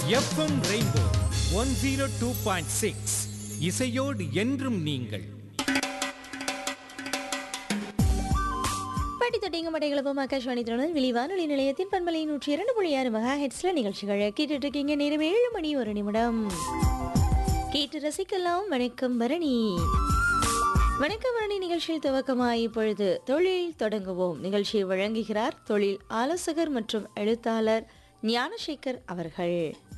FM rainbow one zero two point six இசையோடு என்றும் நீங்கள் பாட்டி தொட்டிங்க மட்டைகளப்பம் ஆகாஷ்வாணி திருநெல்வேலி வானொலி நிலையத்தின் பண்பலை நூற்றி இரண்டு புள்ளி ஆறு மெகா ஹெட்ஸ்ல நிகழ்ச்சிகளை கேட்டுட்டு இருக்கீங்க நேரம் ஏழு மணி ஒரு நிமிடம் கேட்டு ரசிக்கலாம் வணக்கம் பரணி வணக்கம் பரணி நிகழ்ச்சியில் துவக்கமாய் இப்பொழுது தொழில் தொடங்குவோம் நிகழ்ச்சியை வழங்குகிறார் தொழில் ஆலோசகர் மற்றும் எழுத்தாளர் ஞானசேகர் அவர்கள்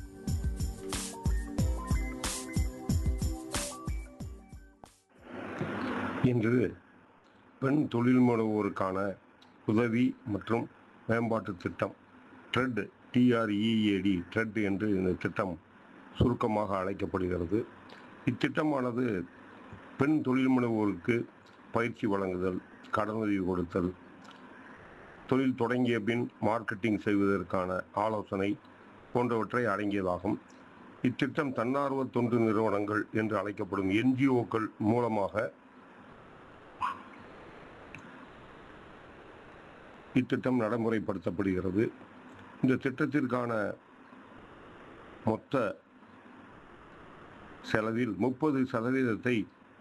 இன்று பெண் தொழில் முனைவோருக்கான உதவி மற்றும் மேம்பாட்டு திட்டம் ட்ரெட் டிஆர்இஏடி ட்ரெட் என்று இந்த திட்டம் சுருக்கமாக அழைக்கப்படுகிறது இத்திட்டமானது பெண் தொழில் முனைவோருக்கு பயிற்சி வழங்குதல் கடனுதவி கொடுத்தல் தொழில் தொடங்கிய பின் மார்க்கெட்டிங் செய்வதற்கான ஆலோசனை போன்றவற்றை அடங்கியதாகும் இத்திட்டம் தன்னார்வ தொண்டு நிறுவனங்கள் என்று அழைக்கப்படும் என்ஜிஓக்கள் மூலமாக இத்திட்டம் நடைமுறைப்படுத்தப்படுகிறது இந்த திட்டத்திற்கான மொத்த செலவில் முப்பது சதவீதத்தை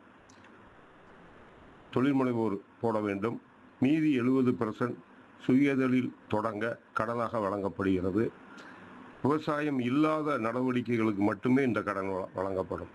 தொழில் முனைவோர் போட வேண்டும் மீதி எழுபது பெர்சன்ட் சுயதொழில் தொடங்க கடனாக வழங்கப்படுகிறது விவசாயம் இல்லாத நடவடிக்கைகளுக்கு மட்டுமே இந்த கடன் வழ- வழங்கப்படும்